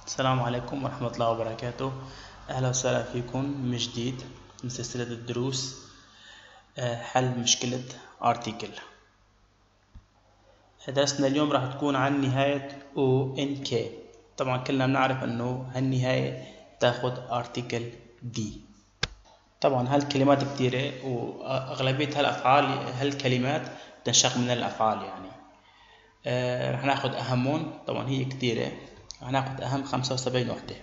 السلام عليكم ورحمة الله وبركاته أهلا وسهلا فيكم من جديد من سلسلة الدروس آه، حل مشكلة article درسنا اليوم راح تكون عن نهاية O N K طبعا كلنا بنعرف انه هالنهاية تاخد article D طبعا هالكلمات كتيرة وأغلبية هالأفعال هالكلمات تنشق من الأفعال يعني آه، رح ناخد أهمهم طبعا هي كتيرة هناخد أهم خمسة وسبعين وحدة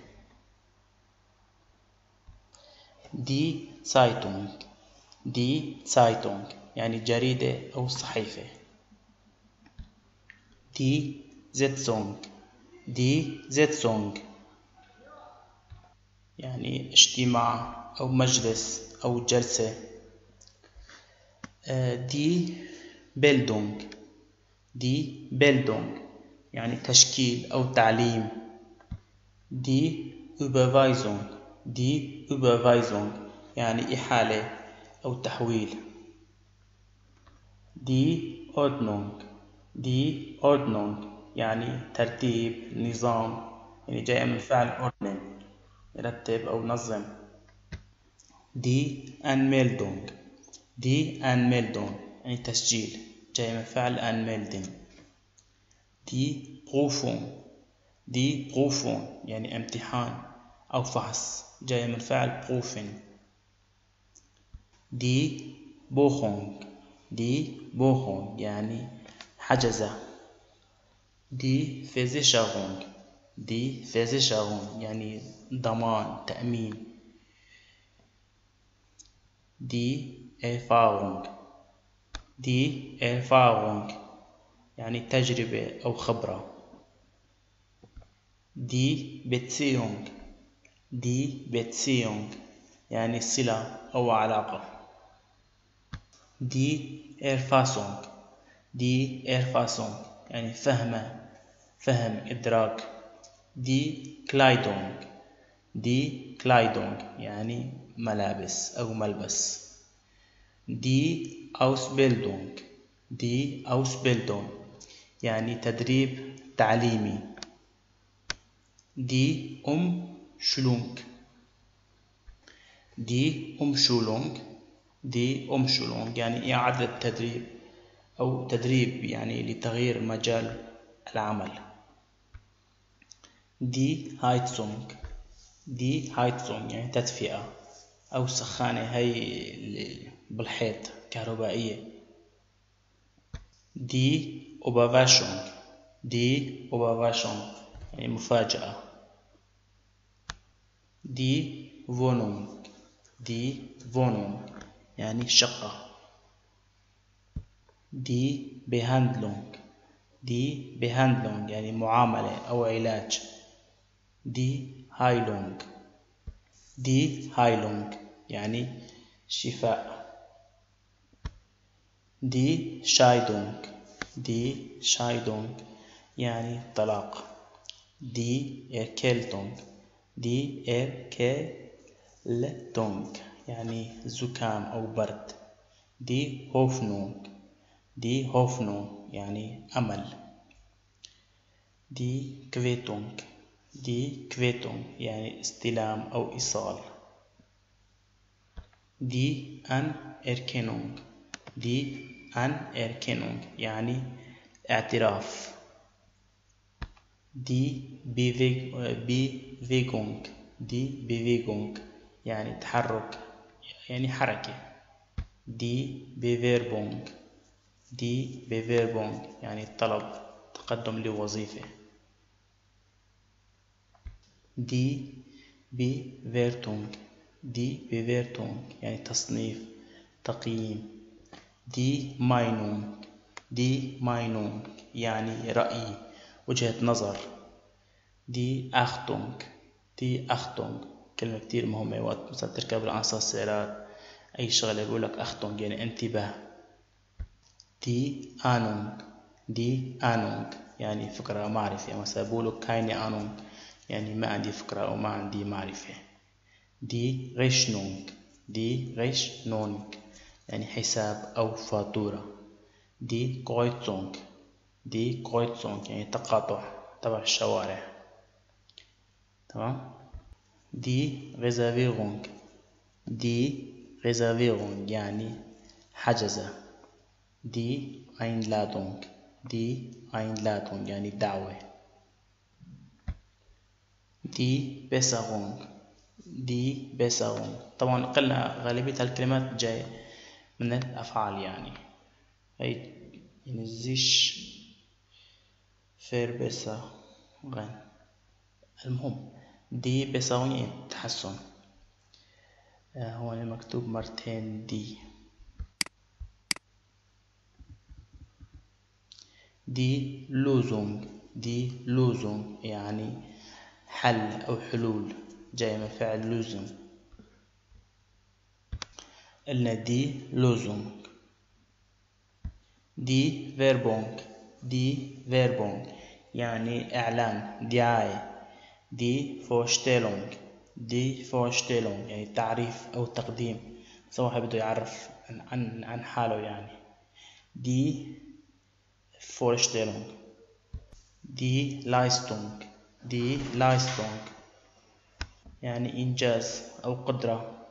دي سايتونج دي سايتونج يعني جريدة أو صحيفة دي زيتسونج دي زيتسونج يعني اجتماع أو مجلس أو جلسة آه، دي بيلدونج دي بيلدونج يعني تشكيل أو تعليم دي Überweisung دي Überweisung يعني إحالة أو تحويل دي Ordnung دي Ordnung يعني ترتيب نظام يعني جاية من فعل ordnen يرتب أو نظم دي Anmeldung دي Anmeldung يعني تسجيل جاية من فعل Anmelden دي بروفون دي بروفون يعني امتحان أو فحص جاي من فعل بروفن دي بوخونج دي بوخونج يعني حجزة دي فيزيشاغونج دي فيزيشاغونج يعني ضمان تأمين دي إرفاغونج دي إرفاغونج يعني تجربة أو خبرة دي بيتسيونج دي بيتسيونج يعني صلة أو علاقة دي إيرفاسونج دي إيرفاسونج يعني فهمة فهم إدراك دي كلايدونج دي كلايدونج يعني ملابس أو ملبس دي أوسبيلدونج دي أوسبيلدونج يعني تدريب تعليمي دي أم شلونك دي أم شولونج دي أم شولونج يعني إعادة تدريب أو تدريب يعني لتغيير مجال العمل دي هايتسونج دي هايتسونج يعني تدفئة أو سخانة هي بالحيط كهربائية دي Überraschung دي Überraschung يعني مفاجأة دي Wohnung دي Wohnung يعني شقة دي Behandlung دي Behandlung يعني معاملة أو علاج دي Heilung دي Heilung يعني شفاء دي Scheidung دي شايدونج يعني طلاق دي إيركيلتونج دي إيركيلتونج يعني زكام أو برد دي هوفنونج دي هوفنونج يعني أمل دي كفيتونج دي كفيتونج يعني استلام أو إيصال دي أن إركينونج دي Anerkennung يعني اعتراف دي Bewegung دي Bewegung يعني تحرك يعني حركة دي Bewerbung دي Bewerbung يعني طلب تقدم لوظيفة دي Bewertung دي Bewertung يعني تصنيف تقييم دي ماينونج دي ماينونج يعني رأي وجهة نظر دي أختونج دي أختونج كلمة كتير مهمة وقت مثلا تركب الأسانسيرات أي شغلة بقولك أختونج يعني انتباه دي آنونج دي آنونج يعني فكرة معرفة مثلا بقولك كايني آنونج يعني ما عندي فكرة أو ما عندي معرفة دي غيشنونج دي غيشنونج يعني حساب أو فاتورة دي كويتسونج دي كويتسونج يعني تقاطع تبع الشوارع تمام دي ريزافيرونج دي ريزافيرونج يعني حجز دي اينلادونج دي اينلادونج يعني دعوة دي بيسارونج دي بيسارونج طبعا قلنا غالبية الكلمات جاية من الأفعال يعني هي يعني زيش فير بيسا غن المهم دي بيساوي تحسن آه، هون مكتوب مرتين دي دي لوزونج دي لوزونج يعني حل أو حلول جاي من فعل لوزونج قلنا دي لوزونج دي فيربونج دي فيربونج يعني إعلان دعاية دي فورشتيلونج دي فورشتيلونج يعني تعريف أو تقديم سواء بده يعرف عن عن حاله يعني دي فورشتيلونج دي لايستونج دي لايستونج يعني إنجاز أو قدرة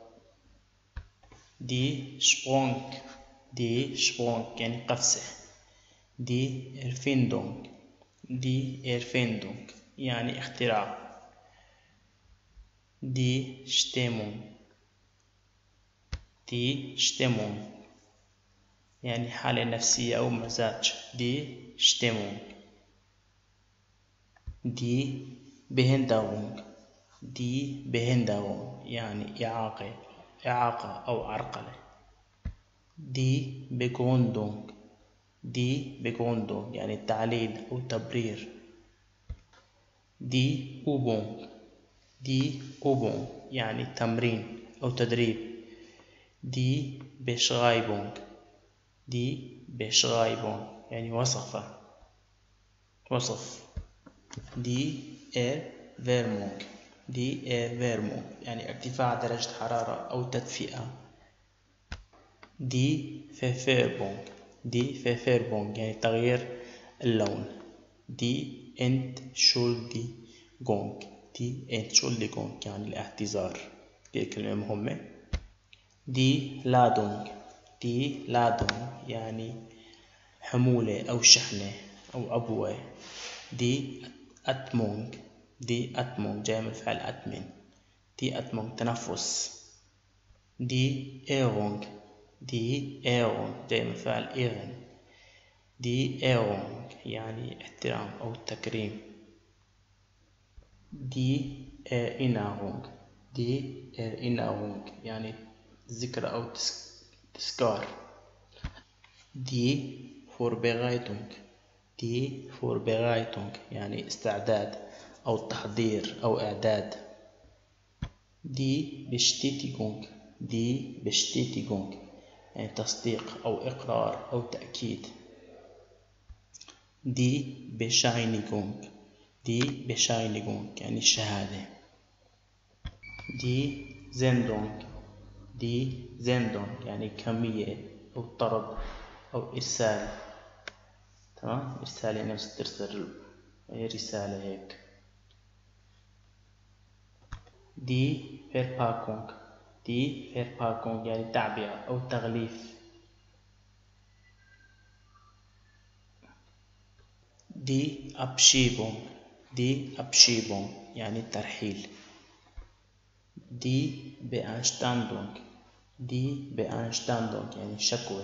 دي شبونج دي شبونج يعني قفزة دي إرفيندونج دي إرفيندونج يعني اختراع die Stimmung die Stimmung يعني حالة نفسية أو مزاج die Stimmung die Behinderung die Behinderung يعني إعاقة إعاقة أو عرقلة die Begründung die Begründung يعني تعليل أو تبرير die Übung دي أوبون يعني تمرين أو تدريب دي بشغايبونج دي بشغايبونج يعني وصفة وصف دي إير فيرمونج دي إير فيرمونج يعني ارتفاع درجة حرارة أو تدفئة دي فيفيربونج دي فيفيربونج يعني تغيير اللون دي انت شولدي جونج دي Entschuldigung يعني الاعتذار دي كلمة مهمة دي لادونج دي لادونج يعني حمولة أو شحنة أو أبوة دي أتمونج دي أتمونج جاي من فعل أتمن دي أتمونج تنفس دي إيرونج دي إيرونج جاي من فعل إيرن دي إيرونج يعني احترام أو تكريم دي Erinnerung دي Erinnerung يعني ذكرى أو تذكار دي Vorbereitung دي Vorbereitung يعني استعداد أو تحضير أو إعداد دي Bestätigung دي Bestätigung يعني تصديق أو إقرار أو تأكيد دي Bescheinigung دي Bescheinigung يعني الشهادة دي Sendung دي Sendung يعني كمية أو طلب أو إرسال تمام إرسال يعني نفس ترسل رسالة هيك دي Verpackung دي Verpackung يعني تعبئة أو تغليف دي Abschiebung دي Abschiebung يعني الترحيل دي Beanstandung دي Beanstandung يعني شكوى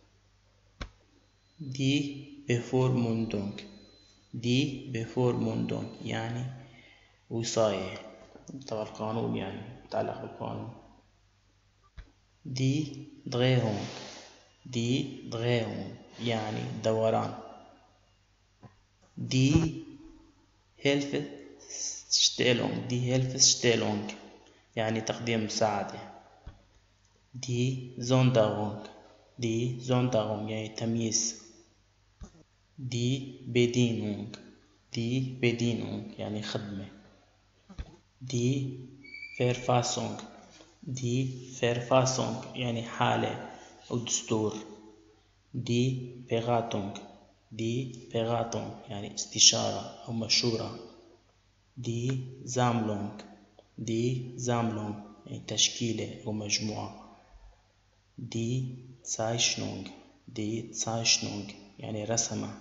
دي Bevormundung دي Bevormundung يعني وصاية طبعا القانون يعني متعلق بالقانون دي Drehung دي Drehung يعني دوران دي Hilfestellung دي Hilfestellung يعني تقديم مساعدة دي Sonderung دي Sonderung يعني تمييز دي Bedienung دي Bedienung يعني خدمة دي Verfassung دي Verfassung يعني حالة أو دستور دي Beratung دي بيغاتون يعني استشارة أو مشورة دي زاملونج دي زاملونج يعني تشكيلة أو مجموعة دي تسايشنونج دي تسايشنونج يعني رسمة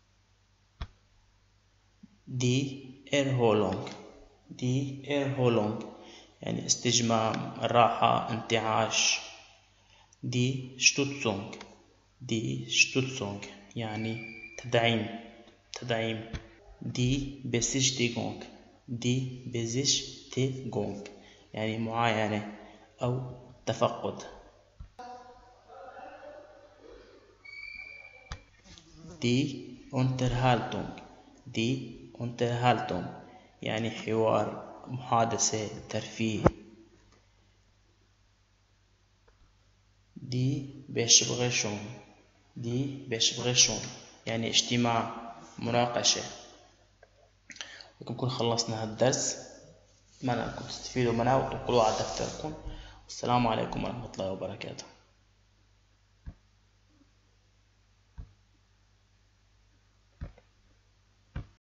دي إيرهولونج دي إيرهولونج يعني استجمام راحة انتعاش دي شتوتسونج دي شتوتسونج يعني تدعيم تدعيم دي بسيشتيغونج دي بزيشتيغونج يعني معاينة أو تفقد دي unterhaltung دي unterhaltung يعني حوار محادثة ترفيه دي بيشبغشون دي بيشبغشون يعني اجتماع مناقشة نكون خلصنا هالدرس أتمنى أنكم تستفيدوا منه وتنقلوه على دفتركم والسلام عليكم ورحمة الله وبركاته